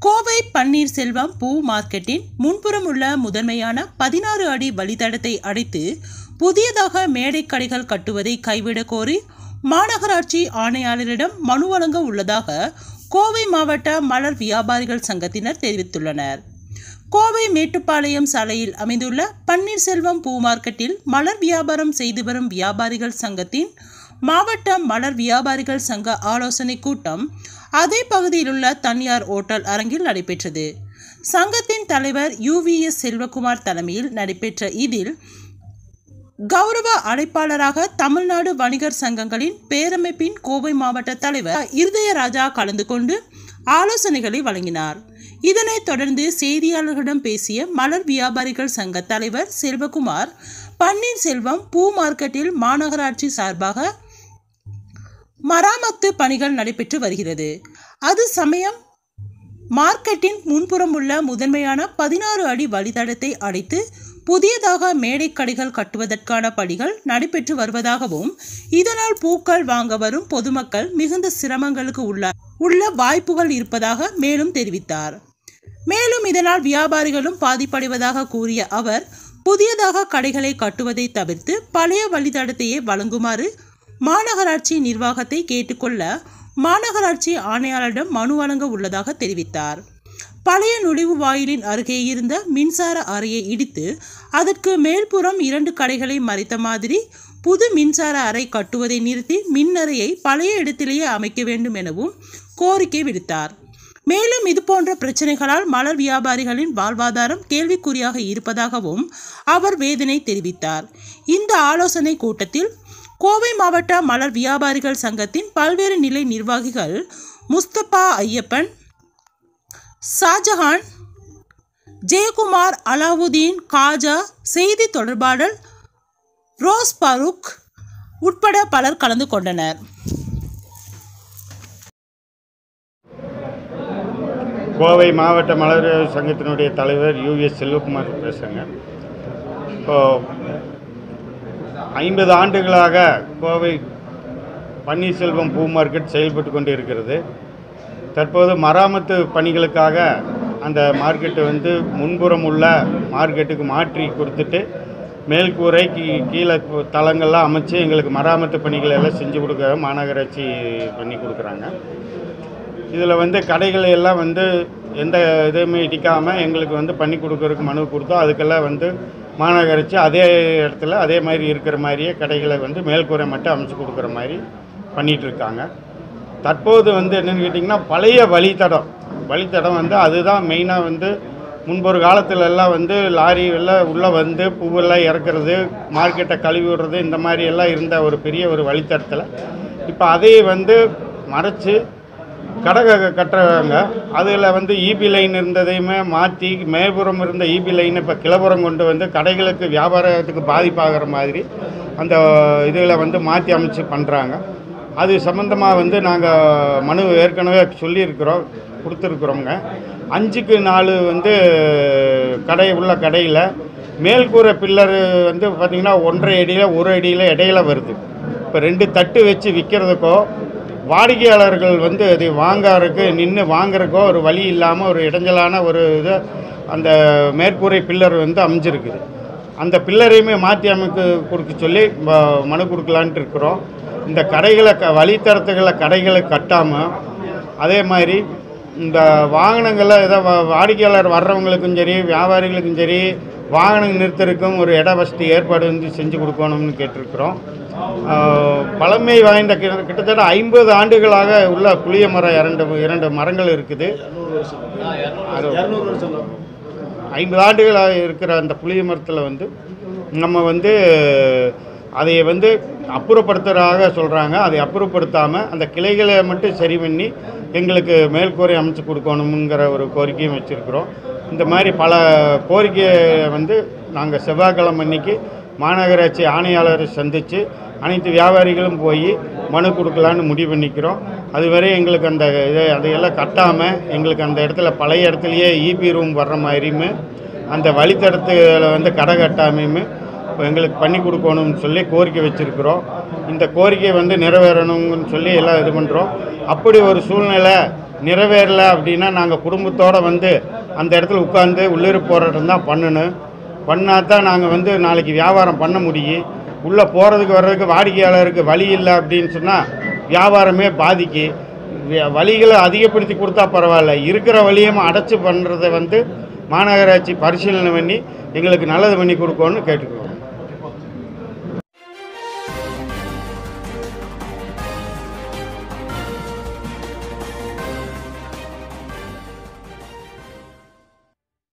கோவை பன்னீர்செல்வம் பூ மார்க்கெட்டின் முன்புறம் உள்ள முதன்மையான பதினாறு அடி வழித்தடத்தை அடைத்து புதியதாக மேடை கடைகள் கட்டுவதை கைவிடக் கோரி மாநகராட்சி ஆணையாளரிடம் மனு வழங்க உள்ளதாக கோவை மாவட்ட மலர் வியாபாரிகள் சங்கத்தினர் தெரிவித்துள்ளனர் கோவை மேட்டுப்பாளையம் சாலையில் அமைந்துள்ள பன்னீர்செல்வம் பூ மார்க்கெட்டில் மலர் வியாபாரம் செய்து வரும் வியாபாரிகள் சங்கத்தின் மாவட்ட மலர் வியாபாரிகள் சங்க ஆலோசனை கூட்டம் அதே பகுதியில் உள்ள தனியார் ஓட்டல் அரங்கில் நடைபெற்றது சங்கத்தின் தலைவர் யுவிஎஸ் செல்வகுமார் தலைமையில் நடைபெற்ற இதில் கௌரவ அழைப்பாளராக தமிழ்நாடு வணிகர் சங்கங்களின் பேரமைப்பின் கோவை மாவட்ட தலைவர் இருதயராஜா கலந்து கொண்டு ஆலோசனைகளை வழங்கினார் இதனைத் தொடர்ந்து செய்தியாளர்களிடம் பேசிய மலர் வியாபாரிகள் சங்க தலைவர் செல்வகுமார் பன்னீர்செல்வம் பூ மார்க்கெட்டில் மாநகராட்சி சார்பாக மராமத்து பணிகள் நடைபெற்று வருகிறது அது சமயம் மார்க்கெட்டின் முன்புறம் உள்ள முதன்மையான பதினாறு அடி வழித்தடத்தை அடைத்து புதியதாக மேடை கடைகள் கட்டுவதற்கான பணிகள் நடைபெற்று வருவதாகவும் இதனால் பூக்கள் வாங்க வரும் பொதுமக்கள் மிகுந்த சிரமங்களுக்கு உள்ள உள்ள வாய்ப்புகள் இருப்பதாக மேலும் தெரிவித்தார் மேலும் இதனால் வியாபாரிகளும் பாதிப்படைவதாக கூறிய அவர் புதியதாக கடைகளை கட்டுவதை தவிர்த்து பழைய வழித்தடத்தையே வழங்குமாறு மாநகராட்சி நிர்வாகத்தை கேட்டுக்கொள்ள மாநகராட்சி ஆணையாளரிடம் மனு வழங்க உள்ளதாக தெரிவித்தார் பழைய நுழைவு வாயிலின் அருகே இருந்த மின்சார அறையை இடித்து அதற்கு மேல்புறம் இரண்டு கடைகளை மறைத்த மாதிரி புது மின்சார அறை கட்டுவதை நிறுத்தி மின்னறையை பழைய இடத்திலேயே அமைக்க வேண்டும் எனவும் கோரிக்கை விடுத்தார் மேலும் இதுபோன்ற பிரச்சனைகளால் மலர் வியாபாரிகளின் வாழ்வாதாரம் கேள்விக்குறியாக இருப்பதாகவும் அவர் வேதனை தெரிவித்தார் இந்த ஆலோசனை கூட்டத்தில் கோவை மாவட்ட மலர் வியாபாரிகள் சங்கத்தின் பல்வேறு நிலை நிர்வாகிகள் முஸ்தபா ஐயப்பன் ஷாஜஹான் ஜெயக்குமார் அலாவுதீன் காஜா செய்தி தொடர்பாளர் ரோஸ் பரூக் உட்பட பலர் கலந்து கொண்டனர் கோவை மாவட்ட மலர் சங்கத்தினுடைய தலைவர் யுஎஸ் செல்வகுமார் பேசுகிறேங்க இப்போ ஐம்பது ஆண்டுகளாக கோவை பன்னீர்செல்வம் பூ மார்க்கெட் செயல்பட்டு கொண்டு இருக்கிறது தற்போது மராமத்து பணிகளுக்காக அந்த மார்க்கெட்டை வந்து முன்புறம் உள்ள மார்க்கெட்டுக்கு மாற்றி கொடுத்துட்டு மேல்கூரை கீ கீழே கு- தளங்கள்லாம் அமைச்சு எங்களுக்கு மராமத்து பணிகள் எல்லாம் செஞ்சு கொடுக்க மாநகராட்சி பண்ணி கொடுக்குறாங்க இதில் வந்து கடைகளை எல்லாம் வந்து எந்த இதுவுமே இடிக்காமல் எங்களுக்கு வந்து பண்ணி கொடுக்கறதுக்கு மனு கொடுத்தோம் அதுக்கெல்லாம் வந்து மாநகராட்சி அதே இடத்துல அதே மாதிரி இருக்கிற மாதிரியே கடைகளை வந்து மேல்கூரை மட்டும் அமைச்சு கொடுக்குற மாதிரி பண்ணிட்டு இருக்காங்க தற்போது வந்து என்னென்னு கேட்டிங்கன்னா பழைய வழித்தடம் வழித்தடம் வந்து அதுதான் மெயினாக வந்து முன்பொரு காலத்துல எல்லாம் வந்து லாரி எல்லாம் உள்ளே வந்து பூவெல்லாம் இறக்குறது மார்க்கெட்டை கழுவி விடுறது இந்த மாதிரி எல்லாம் இருந்த ஒரு பெரிய ஒரு வழித்தடத்தில் இப்போ அதை வந்து மறைச்சு கடை க- கட்டுறாங்க அதில் வந்து இபி லைன் இருந்ததையுமே மாற்றி மேல்புறம் இருந்த இபி லைனை இப்போ கிளப்புறம் கொண்டு வந்து கடைகளுக்கு வியாபாரத்துக்கு பாதிப்பாகிற மாதிரி அந்த இதில் வந்து மாற்றி அமைச்சு பண்ணுறாங்க அது சம்மந்தமாக வந்து நாங்கள் மனு ஏற்கனவே சொல்லியிருக்கிறோம் கொடுத்துருக்குறோங்க அஞ்சுக்கு நாலு வந்து கடை உள்ள கடையில் மேல்கூரை பில்லர் வந்து பார்த்திங்கன்னா ஒன்றரை அடியில் ஒரு அடியில் இடையில வருது இப்போ ரெண்டு தட்டு வச்சு விற்கிறதுக்கோ வாடிக்கையாளர்கள் வந்து அதை வாங்கறதுக்கு நின்று வாங்குறதுக்கோ ஒரு வழி இல்லாமல் ஒரு இடைஞ்சலான ஒரு இது அந்த மேற்கூரை பில்லர் வந்து அமைஞ்சிருக்குது அந்த பில்லரையுமே மாற்றி அமைக்க கொடுக்க சொல்லி ம- மனு கொடுக்கலான்ட்டு இருக்கிறோம் இந்த கடைகளை க வழித்தரத்துகளை கடைகளை கட்டாமல் அதே மாதிரி இந்த வாகனங்களில் ஏதோ வா- வாடிக்கையாளர் வர்றவங்களுக்கும் சரி வியாபாரிகளுக்கும் சரி வாகனம் நிறுத்தறதுக்கும் ஒரு இட வசதி ஏற்பாடு வந்து செஞ்சு கொடுக்கணும்னு கேட்டிருக்கிறோம் ஆஹ், பழமை வாய்ந்த கிட்ட- கிட்டத்தட்ட ஐம்பது ஆண்டுகளாக உள்ள புளிய மரம் இரண்டு இரண்டு மரங்கள் இருக்குது அது ஐம்பது ஆண்டுகளாக இருக்கிற அந்த புளிய மரத்தில் வந்து நம்ம வந்து அதை வந்து அப்புறப்படுத்துறதாக சொல்கிறாங்க அதை அப்புறப்படுத்தாமல் அந்த கிளைகளை மட்டும் சரி பண்ணி எங்களுக்கு மேல்கூரை அமைச்சு கொடுக்கணுங்கிற ஒரு கோரிக்கையும் வச்சுருக்குறோம் இந்த மாதிரி பல கோரிக்கையை வந்து நாங்கள் செவ்வாய்க்கிழமை அன்னைக்கு மாநகராட்சி ஆணையாளரை சந்தித்து அனைத்து வியாபாரிகளும் போய் மனு கொடுக்கலான்னு முடிவு பண்ணிக்கிறோம் அதுவரை எங்களுக்கு அந்த இதை அதையெல்லாம் கட்டாமல் எங்களுக்கு அந்த இடத்துல பழைய இடத்துலையே இபி ரூம் வர்ற மாதிரியுமே அந்த வழித்தடத்தில் வந்து கடை கட்டாமையுமே எங்களுக்கு பண்ணி கொடுக்கணும்னு சொல்லி கோரிக்கை வச்சுருக்குறோம் இந்த கோரிக்கை வந்து நிறைவேறணும்னு சொல்லி எல்லாம் இது பண்ணுறோம் அப்படி ஒரு சூழ்நிலை நிறைவேறல அப்படின்னா நாங்கள் குடும்பத்தோடு வந்து அந்த இடத்துல உட்காந்து உள்ளிருப்பு போராட்டம் தான் பண்ணணும் பண்ணால் தான் நாங்கள் வந்து நாளைக்கு வியாபாரம் பண்ண முடியும் உள்ளே போகிறதுக்கு வர்றதுக்கு வாடிக்கையாளருக்கு வழி இல்லை அப்படின்னு சொன்னால் வியாபாரமே பாதிக்கு வி- வழிகளை அதிகப்படுத்தி கொடுத்தா பரவாயில்ல இருக்கிற வழியும் அடைச்சி பண்ணுறதை வந்து மாநகராட்சி பரிசீலனை பண்ணி எங்களுக்கு நல்லது பண்ணி கொடுக்கணும்னு கேட்டுக்குவோம்